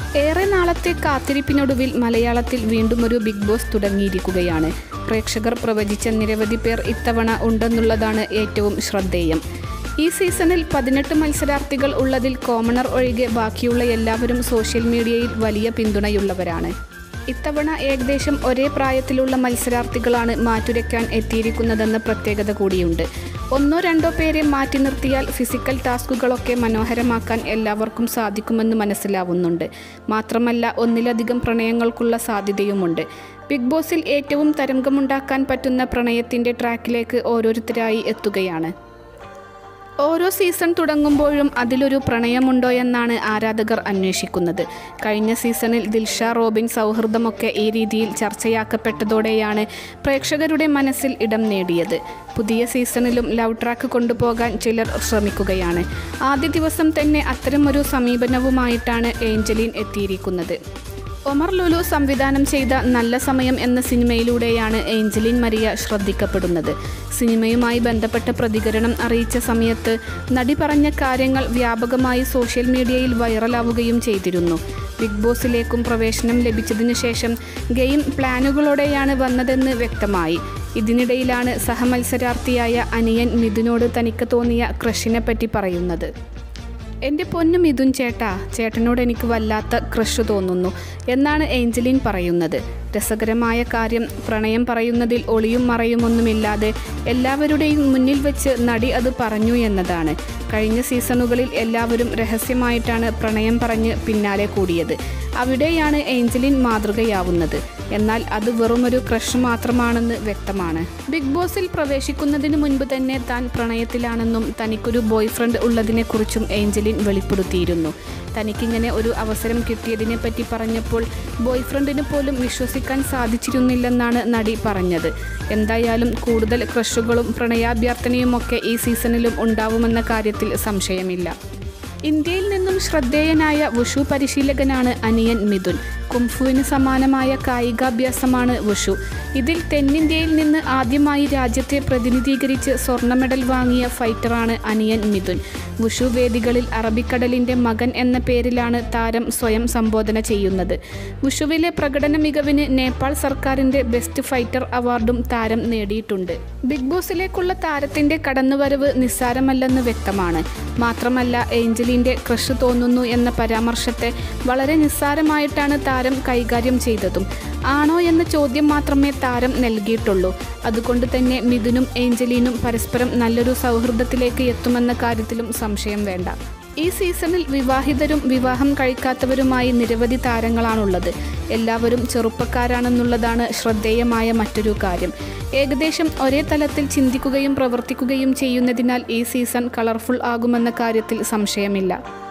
ഏറെ നാളത്തെ കാത്തിരിപ്പിനൊടുവിൽ മലയാളത്തിൽ വീണ്ടും ഒരു ബിഗ് ബോസ് തുടങ്ങിയിരിക്കുകയാണ് പ്രേക്ഷകർ പ്രവചിച്ച നിരവധി പേർ ഇത്തവണ ഉണ്ടെന്നുള്ളതാണ് ഏറ്റവും ശ്രദ്ധേയം ഈ സീസണിൽ പതിനെട്ട് മത്സരാർത്ഥികൾ ഉള്ളതിൽ കോമണർ ഒഴികെ ബാക്കിയുള്ള എല്ലാവരും സോഷ്യൽ മീഡിയയിൽ വലിയ പിന്തുണയുള്ളവരാണ് ഇത്തവണ ഏകദേശം ഒരേ പ്രായത്തിലുള്ള മത്സരാർത്ഥികളാണ് മാറ്റുരയ്ക്കാൻ എത്തിയിരിക്കുന്നതെന്ന പ്രത്യേകത കൂടിയുണ്ട് ഒന്നോ രണ്ടോ പേരെ മാറ്റി നിർത്തിയാൽ ഫിസിക്കൽ ടാസ്കുകളൊക്കെ മനോഹരമാക്കാൻ എല്ലാവർക്കും സാധിക്കുമെന്ന് മനസ്സിലാവുന്നുണ്ട് മാത്രമല്ല ഒന്നിലധികം പ്രണയങ്ങൾക്കുള്ള സാധ്യതയുമുണ്ട് ബിഗ് ബോസിൽ ഏറ്റവും തരംഗമുണ്ടാക്കാൻ പറ്റുന്ന പ്രണയത്തിൻ്റെ ട്രാക്കിലേക്ക് ഓരോരുത്തരായി എത്തുകയാണ് ഓരോ സീസൺ തുടങ്ങുമ്പോഴും അതിലൊരു പ്രണയമുണ്ടോ എന്നാണ് ആരാധകർ അന്വേഷിക്കുന്നത് കഴിഞ്ഞ സീസണിൽ ദിൽഷ റോബിൻ സൗഹൃദമൊക്കെ ഈ രീതിയിൽ ചർച്ചയാക്കപ്പെട്ടതോടെയാണ് പ്രേക്ഷകരുടെ മനസ്സിൽ ഇടം നേടിയത് പുതിയ സീസണിലും ലവ് ട്രാക്ക് കൊണ്ടുപോകാൻ ചിലർ ശ്രമിക്കുകയാണ് ആദ്യ ദിവസം തന്നെ അത്തരമൊരു സമീപനവുമായിട്ടാണ് ഏഞ്ചലിൻ എത്തിയിരിക്കുന്നത് ഒമർ ലുലു സംവിധാനം ചെയ്ത നല്ല സമയം എന്ന സിനിമയിലൂടെയാണ് ഏഞ്ചലിൻ മരിയ ശ്രദ്ധിക്കപ്പെടുന്നത് സിനിമയുമായി ബന്ധപ്പെട്ട പ്രതികരണം അറിയിച്ച സമയത്ത് നടി പറഞ്ഞ കാര്യങ്ങൾ വ്യാപകമായി സോഷ്യൽ മീഡിയയിൽ വൈറലാവുകയും ചെയ്തിരുന്നു ബിഗ് ബോസിലേക്കും പ്രവേശനം ലഭിച്ചതിനു ശേഷം ഗെയിം പ്ലാനുകളോടെയാണ് വന്നതെന്ന് വ്യക്തമായി ഇതിനിടയിലാണ് സഹമത്സരാർത്ഥിയായ അനിയൻ മിഥുനോട് തനിക്ക് തോന്നിയ ക്രഷിനെ പറ്റി പറയുന്നത് എൻ്റെ പൊന്നു മിഥുൻ ചേട്ടാ ചേട്ടനോട് എനിക്ക് വല്ലാത്ത ക്രഷ് തോന്നുന്നു എന്നാണ് ഏഞ്ചലിൻ പറയുന്നത് രസകരമായ കാര്യം പ്രണയം പറയുന്നതിൽ ഒളിയും മറയുമൊന്നുമില്ലാതെ എല്ലാവരുടെയും മുന്നിൽ വെച്ച് നടി അത് പറഞ്ഞു എന്നതാണ് കഴിഞ്ഞ സീസണുകളിൽ എല്ലാവരും രഹസ്യമായിട്ടാണ് പ്രണയം പറഞ്ഞ് പിന്നാലെ കൂടിയത് അവിടെയാണ് ഏഞ്ചലിൻ മാതൃകയാവുന്നത് എന്നാൽ അത് വെറുമൊരു ക്രഷ് മാത്രമാണെന്ന് വ്യക്തമാണ് ബിഗ് ബോസിൽ പ്രവേശിക്കുന്നതിന് മുൻപ് തന്നെ താൻ പ്രണയത്തിലാണെന്നും തനിക്കൊരു ബോയ് ഫ്രണ്ട് ഉള്ളതിനെക്കുറിച്ചും ഏഞ്ചലിൻ വെളിപ്പെടുത്തിയിരുന്നു തനിക്കിങ്ങനെ ഒരു അവസരം കിട്ടിയതിനെ പറ്റി പറഞ്ഞപ്പോൾ ബോയ് ഫ്രണ്ടിന് പോലും വിശ്വസിക്കാൻ സാധിച്ചിരുന്നില്ലെന്നാണ് നടി പറഞ്ഞത് എന്തായാലും കൂടുതൽ ക്രഷുകളും പ്രണയാഭ്യർത്ഥനയുമൊക്കെ ഈ സീസണിലും ഉണ്ടാവുമെന്ന കാര്യത്തിൽ സംശയമില്ല ഇന്ത്യയിൽ നിന്നും ശ്രദ്ധേയനായ വുഷു പരിശീലകനാണ് അനിയൻ മിഥുൻ കുംഫുവിന് സമാനമായ കായികാഭ്യാസമാണ് വുഷു ഇതിൽ തെന്നിന്ത്യയിൽ നിന്ന് ആദ്യമായി രാജ്യത്തെ പ്രതിനിധീകരിച്ച് സ്വർണ്ണ മെഡൽ വാങ്ങിയ ഫൈറ്ററാണ് അനിയൻ മിഥുൻ വുഷു വേദികളിൽ അറബിക്കടലിൻ്റെ മകൻ എന്ന പേരിലാണ് താരം സ്വയം സംബോധന ചെയ്യുന്നത് വുഷുവിലെ പ്രകടന മികവിന് നേപ്പാൾ സർക്കാരിൻ്റെ ബെസ്റ്റ് ഫൈറ്റർ അവാർഡും താരം നേടിയിട്ടുണ്ട് ബിഗ് ബോസിലേക്കുള്ള താരത്തിൻ്റെ കടന്നുവരവ് നിസ്സാരമല്ലെന്ന് വ്യക്തമാണ് മാത്രമല്ല ഏഞ്ചലിൻ്റെ ക്രഷ് തോന്നുന്നു എന്ന പരാമർശത്തെ വളരെ നിസ്സാരമായിട്ടാണ് താരം കൈകാര്യം ചെയ്തതും ആണോ എന്ന ചോദ്യം മാത്രമേ താരം നൽകിയിട്ടുള്ളൂ അതുകൊണ്ട് തന്നെ മിഥുനും ഏഞ്ചലീനും പരസ്പരം നല്ലൊരു സൗഹൃദത്തിലേക്ക് എത്തുമെന്ന കാര്യത്തിലും സംശയം വേണ്ട ഈ സീസണിൽ വിവാഹിതരും വിവാഹം കഴിക്കാത്തവരുമായി നിരവധി താരങ്ങളാണുള്ളത് എല്ലാവരും ചെറുപ്പക്കാരാണെന്നുള്ളതാണ് ശ്രദ്ധേയമായ മറ്റൊരു കാര്യം ഏകദേശം ഒരേ തലത്തിൽ ചിന്തിക്കുകയും പ്രവർത്തിക്കുകയും ചെയ്യുന്നതിനാൽ ഈ സീസൺ കളർഫുൾ ആകുമെന്ന കാര്യത്തിൽ സംശയമില്ല